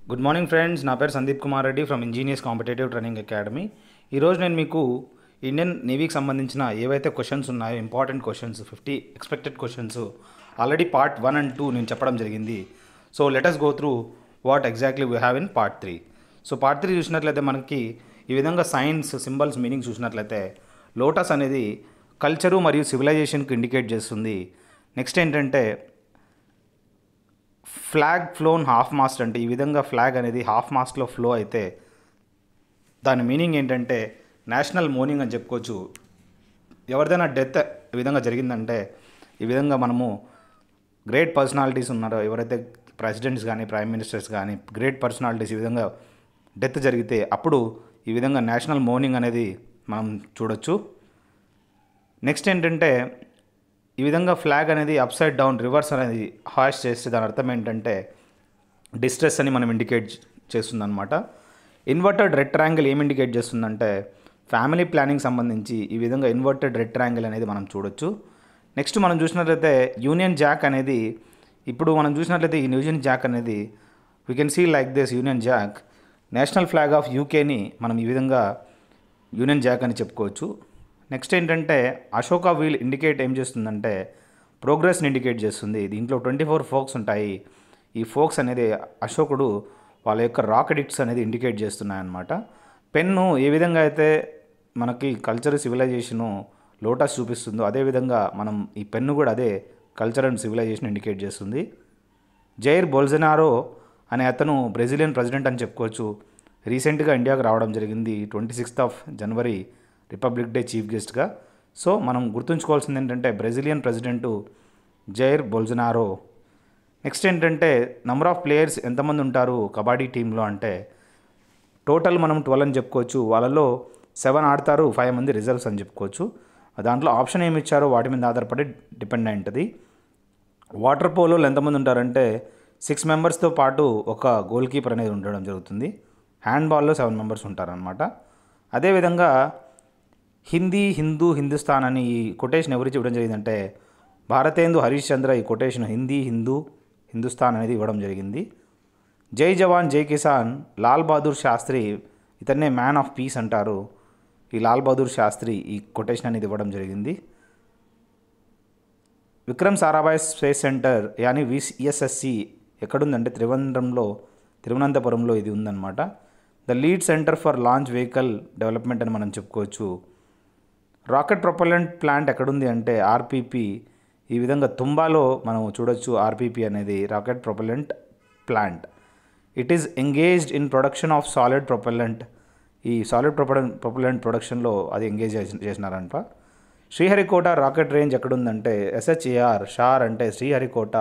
Good morning friends నా పేరు Sandeep Kumar Reddy from engineers competitive training academy ఈరోజు నేను మీకు ఇండియన్ నేవీకి సంబంధించిన ఏవైతే క్వశ్చన్స్ ఉన్నాయో important questions fifty expected questions already part one and two నేను చెప్పడం జరిగింది so let's go through what exactly we have in part three so part three చూసినట్లయితే మనకి ఈ విధంగా సైన్స్ సింబల్స్ మీనింగ్ చూసినట్లయితే లోటస్ అనేది కల్చరు మరియు సివిలైజేషన్కి ఇండికేట్ చేస్తుంది నెక్స్ట్ ఏంటంటే ఫ్లాగ్ ఫ్లోన్ హాఫ్ మాస్ట్ అంటే ఈ విధంగా ఫ్లాగ్ అనేది హాఫ్ మాస్ట్లో ఫ్లో అయితే దాని మీనింగ్ ఏంటంటే నేషనల్ మోర్నింగ్ అని చెప్పుకోవచ్చు ఎవరిదైనా డెత్ ఈ విధంగా జరిగిందంటే ఈ విధంగా మనము గ్రేట్ పర్సనాలిటీస్ ఉన్నారో ఎవరైతే ప్రెసిడెంట్స్ కానీ ప్రైమ్ మినిస్టర్స్ కానీ గ్రేట్ పర్సనాలిటీస్ ఈ విధంగా డెత్ జరిగితే అప్పుడు ఈ విధంగా నేషనల్ మోర్నింగ్ అనేది మనం చూడొచ్చు నెక్స్ట్ ఏంటంటే ఈ విధంగా ఫ్లాగ్ అనేది అప్ సైడ్ డౌన్ రివర్స్ అనేది హాష్ చేస్తే దాని అర్థం ఏంటంటే డిస్ట్రెస్ అని మనం ఇండికేట్ చేస్తుందన్నమాట ఇన్వర్టెడ్ రెడ్ ట్రయాంగిల్ ఏం ఇండికేట్ చేస్తుందంటే ఫ్యామిలీ ప్లానింగ్ సంబంధించి ఈ విధంగా ఇన్వర్టెడ్ రెడ్ ట్రయాంగిల్ అనేది మనం చూడొచ్చు నెక్స్ట్ మనం చూసినట్లయితే యూనియన్ జాక్ అనేది ఇప్పుడు మనం చూసినట్లయితే ఈ యూనియన్ జాక్ అనేది we can see like this Union Jack national flag of యూకేని మనం ఈ విధంగా యూనియన్ జాక్ అని చెప్పుకోవచ్చు నెక్స్ట్ ఏంటంటే అశోక వీల్ ఇండికేట్ ఏం చేస్తుందంటే ప్రోగ్రెస్ని ఇండికేట్ చేస్తుంది దీంట్లో ట్వంటీ ఫోర్ ఫోక్స్ ఉంటాయి ఈ ఫోక్స్ అనేది అశోకుడు వాళ్ళ యొక్క రాకెడిక్ట్స్ అనేది ఇండికేట్ చేస్తున్నాయన్నమాట పెన్ను ఏ విధంగా అయితే మనకి కల్చర్ సివిలైజేషను లోటస్ చూపిస్తుందో అదేవిధంగా మనం ఈ పెన్ను కూడా అదే కల్చర్ అండ్ సివిలైజేషన్ ఇండికేట్ చేస్తుంది జైర్ బొల్జనారో అనే అతను బ్రెజిలియన్ ప్రెసిడెంట్ అని చెప్పుకోవచ్చు రీసెంట్గా ఇండియాకు రావడం జరిగింది twenty sixth of January Republic Day chief గెస్ట్గా సో మనం గుర్తుంచుకోవాల్సింది ఏంటంటే Brazilian president Jair Bolsonaro next ఏంటంటే నెంబర్ ఆఫ్ ప్లేయర్స్ ఎంతమంది ఉంటారు కబడ్డీ టీంలో అంటే టోటల్ మనం ట్వెల్వ్ అని చెప్పుకోవచ్చు వాళ్ళలో సెవెన్ ఆడతారు ఫైవ్ మంది రిజల్ట్స్ అని చెప్పుకోవచ్చు దాంట్లో ఆప్షన్ ఏమి ఇచ్చారో వాటి మీద ఆధారపడి డిపెండ్ అయి ఉంటుంది వాటర్ పోలోలు ఎంతమంది ఉంటారంటే సిక్స్ మెంబర్స్తో పాటు ఒక గోల్ కీపర్ అనేది ఉండడం జరుగుతుంది హ్యాండ్బాల్లో సెవెన్ మెంబర్స్ ఉంటారనమాట అదేవిధంగా హిందీ హిందూ హిందుస్థాన్ అని ఈ కొటేషన్ ఎవరికి ఇవ్వడం జరిగిందంటే భారతేందు హరీష్ చంద్ర ఈ కొటేషన్ హిందీ హిందూ హిందుస్థాన్ అనేది ఇవ్వడం జరిగింది జై జవాన్ జై కిసాన్ లాల్ బహదూర్ శాస్త్రి ఇతన్నే మ్యాన్ ఆఫ్ పీస్ అంటారు ఈ లాల్ బహదూర్ శాస్త్రి ఈ కొటేషన్ అనేది ఇవ్వడం జరిగింది విక్రమ్ సారాభాయ్ స్పేస్ సెంటర్ యాని విఎస్ఎస్సి ఎక్కడుందంటే త్రివంద్రంలో తిరువనంతపురంలో ఇది ఉందన్నమాట the lead centre for launch vehicle development అని మనం చెప్పుకోవచ్చు రాకెట్ ప్రొపలెంట్ ప్లాంట్ ఎక్కడుంది అంటే ఆర్పిపి ఈ విధంగా తుంబాలో మనం చూడొచ్చు ఆర్పిపి అనేది rocket propellant plant it is engaged in production of solid propellant ఈ సాలిడ్ ప్రొపలెంట్ ప్రొపలెంట్ ప్రొడక్షన్లో అది ఎంగేజ్ చేసి చేసినారంట శ్రీహరికోట రాకెట్ రేంజ్ ఎక్కడుందంటే ఎస్హెచ్ఏఆర్ షార్ అంటే శ్రీహరికోట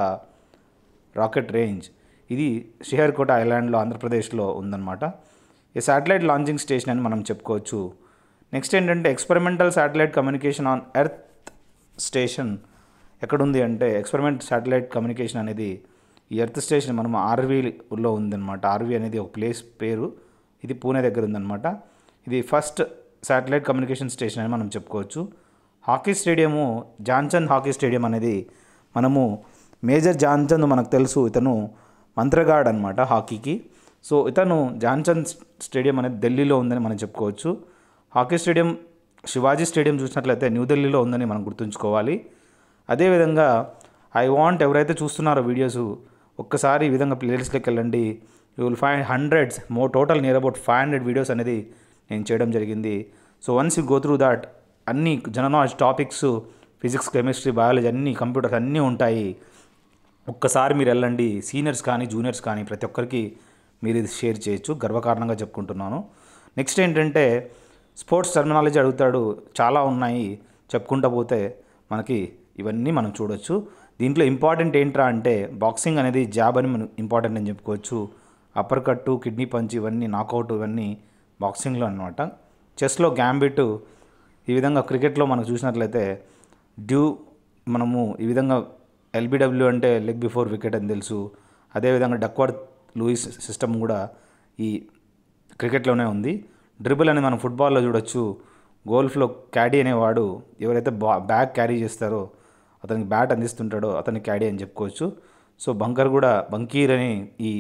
రాకెట్ రేంజ్ ఇది శ్రీహరికోట ఐలాండ్లో ఆంధ్రప్రదేశ్లో ఉందన్నమాట ఈ శాటిలైట్ లాంచింగ్ స్టేషన్ అని మనం చెప్పుకోవచ్చు నెక్స్ట్ ఏంటంటే experimental satellite communication on earth station ఎక్కడుంది అంటే ఎక్స్పెరిమెంట్ శాటిలైట్ కమ్యూనికేషన్ అనేది ఈ ఎర్త్ స్టేషన్ మనం ఆర్వీలో ఉందన్నమాట ఆర్వీ అనేది ఒక ప్లేస్ పేరు ఇది పూణే దగ్గర ఉందన్నమాట ఇది ఫస్ట్ శాటిలైట్ కమ్యూనికేషన్ స్టేషన్ అని మనం చెప్పుకోవచ్చు hockey stadium Dhyan Chand hockey stadium అనేది మనము మేజర్ జాన్చంద్ మనకు తెలుసు ఇతను మంత్రగాడ్ అనమాట హాకీకి సో ఇతను జాన్చంద్ స్టేడియం అనేది ఢిల్లీలో ఉందని మనం చెప్పుకోవచ్చు హాకీ స్టేడియం శివాజీ స్టేడియం చూసినట్లయితే న్యూఢిల్లీలో ఉందని మనం గుర్తుంచుకోవాలి అదేవిధంగా ఐ వాంట్ ఎవరైతే చూస్తున్నారో వీడియోస్ ఒక్కసారి ఈ విధంగా ప్లేలిస్ట్లోకి వెళ్ళండి you will find hundreds more total near about five hundred videos అనేది నేను చేయడం జరిగింది so once you go through that అన్ని general knowledge topics physics chemistry biology అన్ని కంప్యూటర్స్ అన్నీ ఉంటాయి ఒక్కసారి మీరు వెళ్ళండి సీనియర్స్ కానీ జూనియర్స్ కానీ ప్రతి ఒక్కరికి మీరు ఇది షేర్ చేయొచ్చు గర్వకారణంగా చెప్పుకుంటున్నాను నెక్స్ట్ ఏంటంటే స్పోర్ట్స్ టర్మినాలజీ అడుగుతాడు చాలా ఉన్నాయి చెప్పుకుంటూ పోతే మనకి ఇవన్నీ మనం చూడొచ్చు దీంట్లో ఇంపార్టెంట్ ఏంట్రా అంటే బాక్సింగ్ అనేది జాబ్ అని మనం ఇంపార్టెంట్ అని చెప్పుకోవచ్చు అప్పర్ కట్టు కిడ్నీ పంచ్ ఇవన్నీ నాకౌట్ ఇవన్నీ బాక్సింగ్లో అనమాట చెస్లో గ్యాంబిట్ ఈ విధంగా క్రికెట్లో మనకు చూసినట్లయితే డ్యూ మనము ఈ విధంగా ఎల్బిడబ్ల్యూ అంటే లెగ్ బిఫోర్ వికెట్ అని తెలుసు అదేవిధంగా డక్వర్త్ లూయిస్ సిస్టమ్ కూడా ఈ క్రికెట్లోనే ఉంది డ్రిబుల్ అని మనం ఫుట్బాల్లో చూడొచ్చు గోల్ఫ్లో క్యాడీ అనేవాడు ఎవరైతే బా బ్యాగ్ క్యారీ చేస్తారో అతనికి బ్యాట్ అందిస్తుంటాడో అతని క్యాడీ అని చెప్పుకోవచ్చు సో బంకర్ కూడా బంకీర్ అని ఈ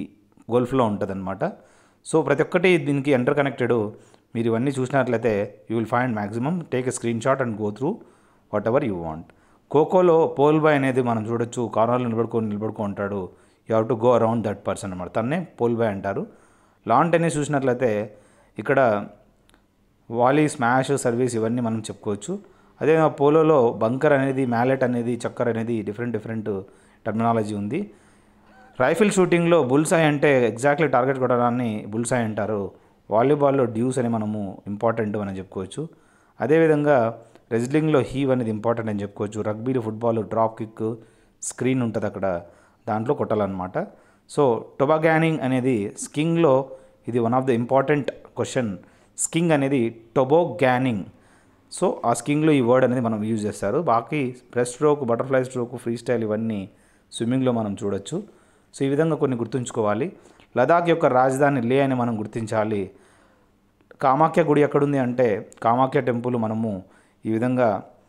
గోల్ఫ్లో ఉంటుందన్నమాట సో ప్రతి ఒక్కటి దీనికి ఎంటర్ కనెక్టెడ్ మీరు ఇవన్నీ చూసినట్లయితే you will find maximum take a screenshot and go through whatever you want ఖోఖోలో పోల్ బాయ్ అనేది మనం చూడొచ్చు కార్నర్లో నిలబడుకొని నిలబడుకో ఉంటాడు you have to go around that person అనమాట తన్నే పోల్ బాయ్ అంటారు లాన్ టెన్నిస్ చూసినట్లయితే ఇక్కడ వాలీ స్మాష్ సర్వీస్ ఇవన్నీ మనం చెప్పుకోవచ్చు అదే పోలోలో బంకర్ అనేది మ్యాలెట్ అనేది చక్కర్ అనేది డిఫరెంట్ డిఫరెంట్ టర్మినాలజీ ఉంది రైఫిల్ షూటింగ్లో బుల్సాయ్ అంటే ఎగ్జాక్ట్లీ టార్గెట్ కొట్టడాన్ని బుల్సాయ్ అంటారు వాలీబాల్లో డ్యూస్ అని మనము ఇంపార్టెంట్ అని చెప్పుకోవచ్చు అదేవిధంగా రెజ్లింగ్లో హీవ్ అనేది ఇంపార్టెంట్ అని చెప్పుకోవచ్చు రగ్బీలో ఫుట్బాల్ డ్రాప్ కిక్ స్క్రీన్ ఉంటుంది అక్కడ దాంట్లో కొట్టాలన్నమాట సో టొబాగానింగ్ అనేది స్కింగ్లో ఇది one of the important question skiing అనేది టొబోగానింగ్ సో ఆ స్కింగ్లో ఈ వర్డ్ అనేది మనం యూజ్ చేస్తారు బాకీ breaststroke butterfly stroke freestyle ఇవన్నీ స్విమ్మింగ్లో మనం చూడొచ్చు సో ఈ విధంగా కొన్ని గుర్తుంచుకోవాలి లదాఖ్ యొక్క రాజధాని లే అని మనం గుర్తించాలి కామాఖ్య గుడి ఎక్కడుంది అంటే కామాఖ్య టెంపుల్ మనము ఈ విధంగా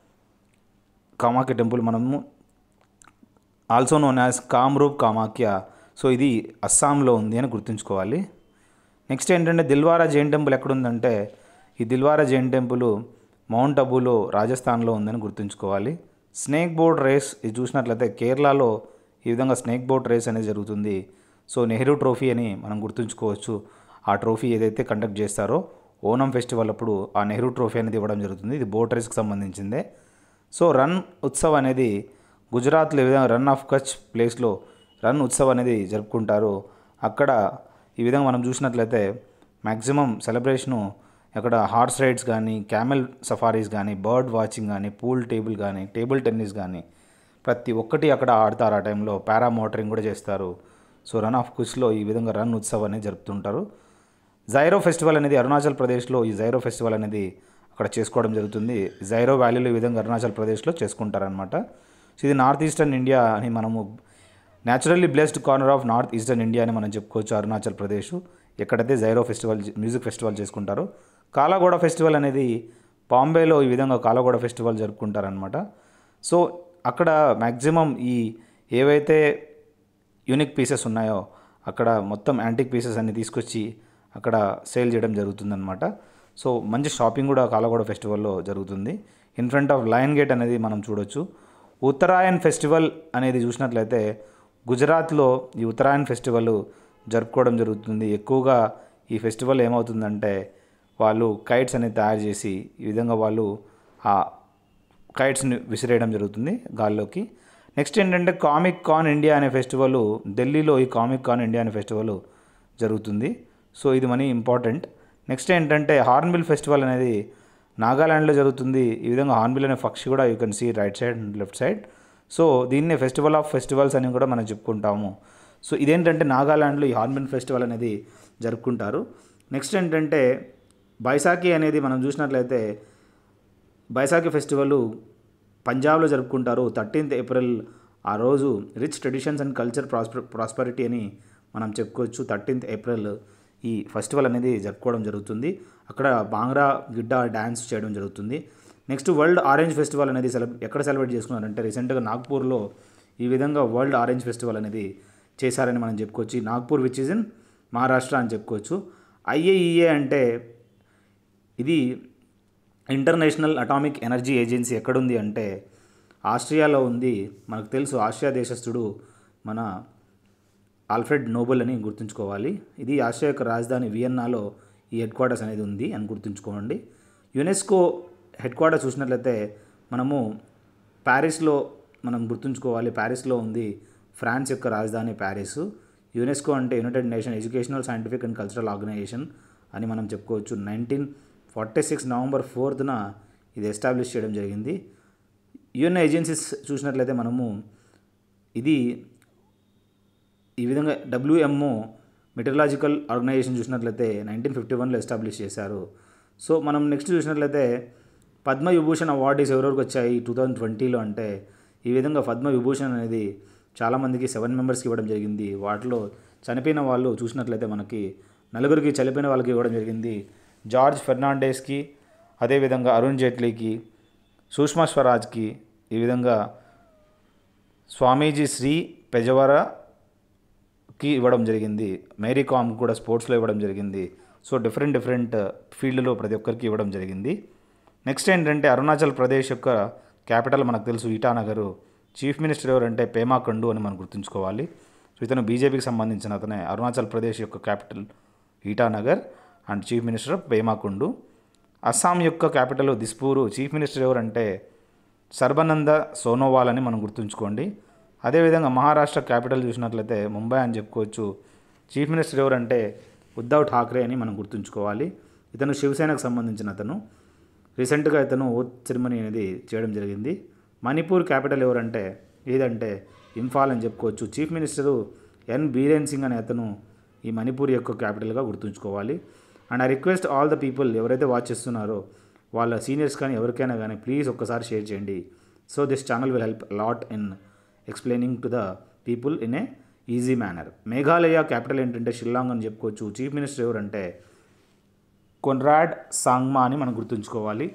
కామాఖ్య టెంపుల్ మనము also known as Kamrup Kamakhya so ఇది అస్సాంలో ఉంది అని గుర్తుంచుకోవాలి నెక్స్ట్ ఏంటంటే దిల్వారా జైన్ టెంపుల్ ఎక్కడుందంటే ఈ దిల్వారా జైన్ టెంపుల్ మౌంట్ అబూలో రాజస్థాన్లో ఉందని గుర్తుంచుకోవాలి స్నేక్ బోర్డ్ రేస్ ఇది చూసినట్లయితే కేరళలో ఈ విధంగా స్నేక్ బోట్ రేస్ అనేది జరుగుతుంది సో నెహ్రూ ట్రోఫీ అని మనం గుర్తుంచుకోవచ్చు ఆ ట్రోఫీ ఏదైతే కండక్ట్ చేస్తారో ఓనం ఫెస్టివల్ అప్పుడు ఆ నెహ్రూ ట్రోఫీ అనేది ఇవ్వడం జరుగుతుంది ఇది బోట్ రేస్కి సంబంధించిందే సో రన్ ఉత్సవ్ అనేది గుజరాత్లో ఈ విధంగా రన్ ఆఫ్ కచ్ ప్లేస్లో రన్ ఉత్సవ్ అనేది జరుపుకుంటారు అక్కడ ఈ విధంగా మనం చూసినట్లయితే మ్యాక్సిమం సెలబ్రేషను అక్కడ హార్స్ రైడ్స్ కానీ క్యామెల్ సఫారీస్ కానీ బర్డ్ వాచింగ్ కానీ పూల్ టేబుల్ కానీ టేబుల్ టెన్నిస్ కానీ ప్రతి ఒక్కటి అక్కడ ఆడతారు ఆ టైంలో పారా మోటరింగ్ కూడా చేస్తారు సో రన్ ఆఫ్ కుచ్లో ఈ విధంగా రన్ ఉత్సవ్ అనేది జరుపుతుంటారు జైరో ఫెస్టివల్ అనేది అరుణాచల్ ప్రదేశ్లో ఈ జైరో ఫెస్టివల్ అనేది అక్కడ చేసుకోవడం జరుగుతుంది జైరో వ్యాలీలో ఈ విధంగా అరుణాచల్ ప్రదేశ్లో చేసుకుంటారనమాట సో ఇది నార్త్ ఈస్టర్న్ ఇండియా అని మనము naturally blessed corner of north eastern India అని మనం చెప్పుకోవచ్చు అరుణాచల్ ప్రదేశ్ ఎక్కడైతే జైరో ఫెస్టివల్ మ్యూజిక్ ఫెస్టివల్ చేసుకుంటారో కాలాగూడ ఫెస్టివల్ అనేది బాంబేలో ఈ విధంగా కాలాగూడ ఫెస్టివల్ జరుపుకుంటారనమాట సో అక్కడ మ్యాక్సిమం ఈ ఏవైతే యూనిక్ పీసెస్ ఉన్నాయో అక్కడ మొత్తం యాంటిక్ పీసెస్ అన్ని తీసుకొచ్చి అక్కడ సేల్ చేయడం జరుగుతుందన్నమాట సో మంచి షాపింగ్ కూడా కాలగూడ ఫెస్టివల్లో జరుగుతుంది in front of lion gate అనేది మనం చూడొచ్చు ఉత్తరాయణ్ ఫెస్టివల్ అనేది చూసినట్లయితే గుజరాత్లో ఈ ఉత్తరాయణ్ ఫెస్టివల్ జరుపుకోవడం జరుగుతుంది ఎక్కువగా ఈ ఫెస్టివల్ ఏమవుతుందంటే వాళ్ళు కైట్స్ అనేది తయారు చేసి ఈ విధంగా వాళ్ళు ఆ కైట్స్ని విసిరేయడం జరుగుతుంది గాల్లోకి నెక్స్ట్ ఏంటంటే కామిక్ కాన్ ఇండియా అనే ఫెస్టివల్ ఢిల్లీలో ఈ కామిక్ కాన్ ఇండియా అనే ఫెస్టివల్ జరుగుతుంది సో ఇది మనీ ఇంపార్టెంట్ నెక్స్ట్ ఏంటంటే హార్న్బిల్ ఫెస్టివల్ అనేది నాగాలాండ్లో జరుగుతుంది ఈ విధంగా హార్న్బిల్ అనే పక్షి కూడా you can see right side and left side so దీన్నే ఫెస్టివల్ ఆఫ్ ఫెస్టివల్స్ అని కూడా మనం చెప్పుకుంటాము సో ఇదేంటంటే నాగాలాండ్లో ఈ హార్న్బిల్ ఫెస్టివల్ అనేది జరుపుకుంటారు నెక్స్ట్ ఏంటంటే బైసాఖి అనేది మనం చూసినట్లయితే బైసాఖి ఫెస్టివల్ పంజాబ్లో జరుపుకుంటారు థర్టీన్త్ ఏప్రిల్ ఆ రోజు rich traditions and culture prosper prosperity అని మనం చెప్పుకోవచ్చు థర్టీన్త్ ఏప్రిల్ ఈ ఫెస్టివల్ అనేది జరుపుకోవడం జరుగుతుంది అక్కడ బాంగ్రా గిడ్డ డ్యాన్స్ చేయడం జరుగుతుంది నెక్స్ట్ వరల్డ్ ఆరెంజ్ ఫెస్టివల్ అనేది సెలబ్ ఎక్కడ సెలబ్రేట్ చేసుకున్నారంటే రీసెంట్గా నాగ్పూర్లో ఈ విధంగా వరల్డ్ ఆరెంజ్ ఫెస్టివల్ అనేది చేశారని మనం చెప్పుకోవచ్చు ఈ Nagpur which is in Maharashtra అని చెప్పుకోవచ్చు ఐఏఈఏ అంటే ఇది ఇంటర్నేషనల్ అటామిక్ ఎనర్జీ ఏజెన్సీ ఎక్కడుంది అంటే ఆస్ట్రియాలో ఉంది మనకు తెలుసు ఆస్ట్రియా దేశస్థుడు మన ఆల్ఫ్రెడ్ నోబెల్ అని గుర్తుంచుకోవాలి ఇది ఆస్ట్రియా యొక్క రాజధాని వియన్నాలో ఈ హెడ్ క్వార్టర్స్ అనేది ఉంది అని గుర్తుంచుకోండి యునెస్కో హెడ్ క్వార్టర్ చూసినట్లయితే మనము ప్యారిస్లో మనం గుర్తుంచుకోవాలి ప్యారిస్లో ఉంది ఫ్రాన్స్ యొక్క రాజధాని ప్యారిస్ యునెస్కో అంటే United Nation Educational Scientific and Cultural Organisation అని మనం చెప్పుకోవచ్చు నైన్టీన్ ఫార్టీ సిక్స్ నవంబర్ ఫోర్త్న ఇది ఎస్టాబ్లిష్ చేయడం జరిగింది యుఎన్ ఏజెన్సీస్ చూసినట్లయితే మనము ఇది ఈ విధంగా డబ్ల్యూఎంఓ మెటరలాజికల్ ఆర్గనైజేషన్ చూసినట్లయితే నైన్టీన్ ఫిఫ్టీ వన్లో ఎస్టాబ్లిష్ చేశారు సో మనం నెక్స్ట్ చూసినట్లయితే పద్మ విభూషణ్ అవార్డీస్ ఎవరెవరికి వచ్చాయి టూ థౌజండ్ ట్వంటీలో అంటే ఈ విధంగా పద్మ విభూషణ్ అనేది చాలామందికి సెవెన్ మెంబర్స్కి ఇవ్వడం జరిగింది వాటిలో చనిపోయిన వాళ్ళు చూసినట్లయితే మనకి నలుగురికి చనిపోయిన వాళ్ళకి ఇవ్వడం జరిగింది జార్జ్ ఫెర్నాండేస్కి అదేవిధంగా అరుణ్ జైట్లీకి సుష్మా స్వరాజ్కి ఈ విధంగా స్వామీజీ శ్రీ పెజవర కి ఇవ్వడం జరిగింది మేరీ కామ్ కూడా స్పోర్ట్స్లో ఇవ్వడం జరిగింది సో డిఫరెంట్ డిఫరెంట్ ఫీల్డ్లో ప్రతి ఒక్కరికి ఇవ్వడం జరిగింది నెక్స్ట్ ఏంటంటే అరుణాచల్ ప్రదేశ్ యొక్క క్యాపిటల్ మనకు తెలుసు ఇటానగర్ చీఫ్ మినిస్టర్ ఎవరంటే పేమా కండు అని మనం గుర్తుంచుకోవాలి సో ఇతను బీజేపీకి సంబంధించిన అతనే అరుణాచల్ ప్రదేశ్ యొక్క capital Itanagar and chief minister Pema Khandu Assam యొక్క క్యాపిటల్ దిస్పూరు చీఫ్ మినిస్టర్ ఎవరంటే సర్బానంద సోనోవాల్ అని మనం గుర్తుంచుకోండి అదేవిధంగా మహారాష్ట్ర క్యాపిటల్ చూసినట్లయితే ముంబై అని చెప్పుకోవచ్చు చీఫ్ మినిస్టర్ ఎవరంటే ఉద్ధవ్ ఠాక్రే అని మనం గుర్తుంచుకోవాలి ఇతను శివసేనకు సంబంధించిన అతను రీసెంట్గా ఇతను ఓత్ సెరమనీ అనేది చేయడం జరిగింది మణిపూర్ క్యాపిటల్ ఎవరంటే ఏదంటే ఇంఫాల్ అని చెప్పుకోవచ్చు chief minister N Biren Singh అనే అతను ఈ మణిపూర్ యొక్క క్యాపిటల్గా గుర్తుంచుకోవాలి and I request all the people ఎవరైతే వాచ్ చేస్తున్నారో వాళ్ళ సీనియర్స్ కానీ ఎవరికైనా కానీ ప్లీజ్ ఒక్కసారి షేర్ చేయండి so this channel will help lot in explaining to the people in a easy manner Meghalaya capital ఏంటంటే షిల్లాంగ్ అని చెప్పుకోవచ్చు చీఫ్ మినిస్టర్ ఎవరంటే కొన్రాడ్ సాంగ్మా అని మనం గుర్తుంచుకోవాలి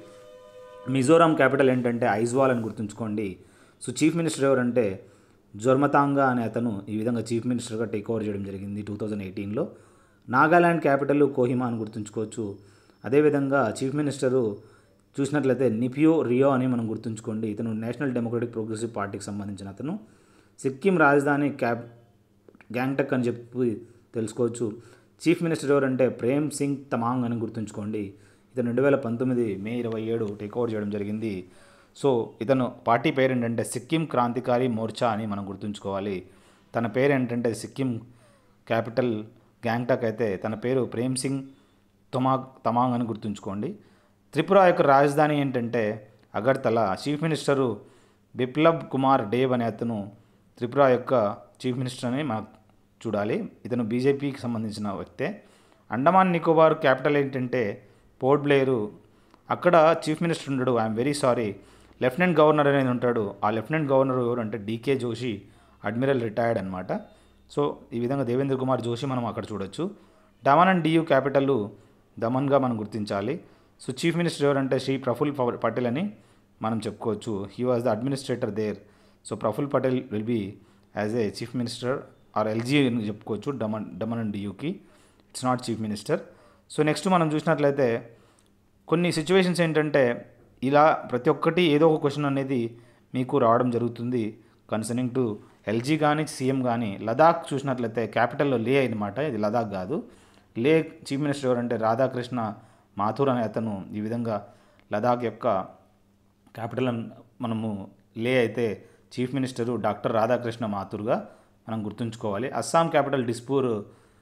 మిజోరాం క్యాపిటల్ ఏంటంటే ఐజ్వాల్ అని గుర్తుంచుకోండి సో చీఫ్ మినిస్టర్ ఎవరంటే జొర్మతాంగా అనే అతను ఈ విధంగా చీఫ్ మినిస్టర్గా టేక్ ఓవర్ చేయడం జరిగింది టూ థౌజండ్ ఎయిటీన్లో నాగాల్యాండ్ క్యాపిటల్ కోహిమా అని గుర్తుంచుకోవచ్చు అదేవిధంగా చీఫ్ మినిస్టరు చూసినట్లయితే నిపియో రియో అని మనం గుర్తుంచుకోండి ఇతను నేషనల్ డెమోక్రటిక్ ప్రోగ్రెసివ్ పార్టీకి సంబంధించిన అతను సిక్కిం రాజధాని క్యాప్ గ్యాంగ్టక్ అని చెప్పి తెలుసుకోవచ్చు చీఫ్ మినిస్టర్ ఎవరంటే ప్రేమ్ సింగ్ తమాంగ్ అని గుర్తుంచుకోండి ఇతను రెండు వేల పంతొమ్మిది మే ఇరవై ఏడు టేక్ ఓవర్ చేయడం జరిగింది సో ఇతను పార్టీ పేరు ఏంటంటే సిక్కిం క్రాంతికారి మోర్చా అని మనం గుర్తుంచుకోవాలి తన పేరు ఏంటంటే సిక్కిం క్యాపిటల్ గ్యాంగ్టక్ అయితే తన పేరు ప్రేమ్ సింగ్ తొమాగ్ తమాంగ్ అని గుర్తుంచుకోండి త్రిపుర యొక్క రాజధాని ఏంటంటే అగర్తల చీఫ్ మినిస్టరు బిప్లబ్ కుమార్ డేవ్ అనే అతను త్రిపుర యొక్క చీఫ్ మినిస్టర్ అని మనకు చూడాలి ఇతను బీజేపీకి సంబంధించిన వ్యక్తే అండమాన్ నికోబార్ క్యాపిటల్ ఏంటంటే పోర్ట్ బ్లేరు అక్కడ చీఫ్ మినిస్టర్ ఉండడు I'm very sorry lieutenant governor అనేది ఉంటాడు ఆ లెఫ్టినెంట్ గవర్నర్ ఎవరు అంటే డీకే జోషి అడ్మిరల్ రిటైర్డ్ అనమాట సో ఈ విధంగా దేవేంద్ర కుమార్ జోషి మనం అక్కడ చూడొచ్చు డమన్ అండ్ డియు క్యాపిటల్ దమన్గా మనం గుర్తించాలి సో చీఫ్ మినిస్టర్ ఎవరంటే శ్రీ ప్రఫుల్ పవ- పటేల్ అని మనం చెప్పుకోవచ్చు he was the administrator there so Praful Patel will be as a chief minister or LG అని చెప్పుకోవచ్చు డమన్ డమన్ అండ్ డియూకి it's not chief minister so next మనం చూసినట్లయితే కొన్ని సిచ్యువేషన్స్ ఏంటంటే ఇలా ప్రతి ఒక్కటి ఏదో ఒక క్వశ్చన్ అనేది మీకు రావడం జరుగుతుంది కన్సర్నింగ్ టు ఎల్జీ కానీ సీఎం కానీ లదాఖ్ చూసినట్లయితే క్యాపిటల్లో లే అనమాట ఇది లదాఖ్ కాదు లే చీఫ్ మినిస్టర్ ఎవరంటే రాధాకృష్ణ మాథూర్ అనే అతను ఈ విధంగా లదాఖ్ యొక్క క్యాపిటల్ అన్- మనము లే అయితే చీఫ్ మినిస్టరు డాక్టర్ రాధాకృష్ణ మాథూర్గా మనం గుర్తుంచుకోవాలి అస్సాం క్యాపిటల్ డిస్పూర్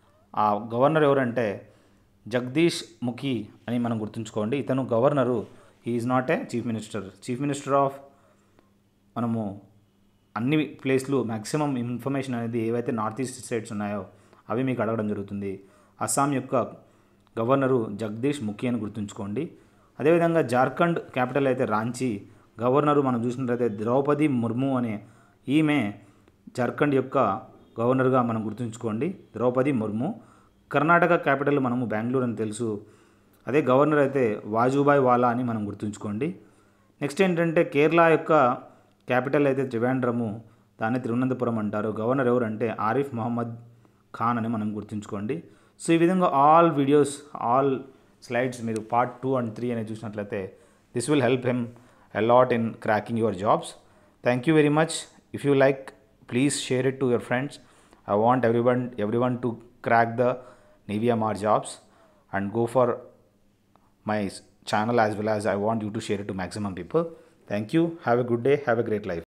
ఆ గవర్నర్ ఎవరంటే జగదీష్ ముఖి అని మనం గుర్తుంచుకోండి ఇతను governor is not a chief minister chief minister of మనము అన్ని ప్లేస్లు మ్యాక్సిమం ఇన్ఫర్మేషన్ అనేది ఏవైతే నార్త్ ఈస్ట్ స్టేట్స్ ఉన్నాయో అవి మీకు అడగడం జరుగుతుంది అస్సాం యొక్క గవర్నరు జగదీష్ ముఖి అని గుర్తుంచుకోండి అదేవిధంగా జార్ఖండ్ క్యాపిటల్ అయితే రాంచీ గవర్నరు మనం చూసినట్లయితే ద్రౌపది ముర్ము అనే ఈమె జార్ఖండ్ యొక్క గవర్నర్గా మనం గుర్తుంచుకోండి ద్రౌపది ముర్ము కర్ణాటక క్యాపిటల్ మనము బెంగళూరు అని తెలుసు అదే గవర్నర్ అయితే వాజుబాయ్ వాలా అని మనం గుర్తుంచుకోండి నెక్స్ట్ ఏంటంటే కేరళ యొక్క క్యాపిటల్ అయితే త్రివేంద్రము దాన్ని తిరువనంతపురం అంటారు గవర్నర్ ఎవరంటే ఆరిఫ్ మహమ్మద్ ఖాన్ అని మనం గుర్తుంచుకోండి సో ఈ విధంగా ఆల్ వీడియోస్ ఆల్ స్లైడ్స్ మీరు పార్ట్ టూ అండ్ త్రీ అనేది చూసినట్లయితే this will help him a lot in cracking your jobs thank you very much if you like please share it to your friends I want every one every one to crack the NVMR jobs and go for my channel as well as I want you to share it to maximum people. Thank you. Have a good day. Have a great life.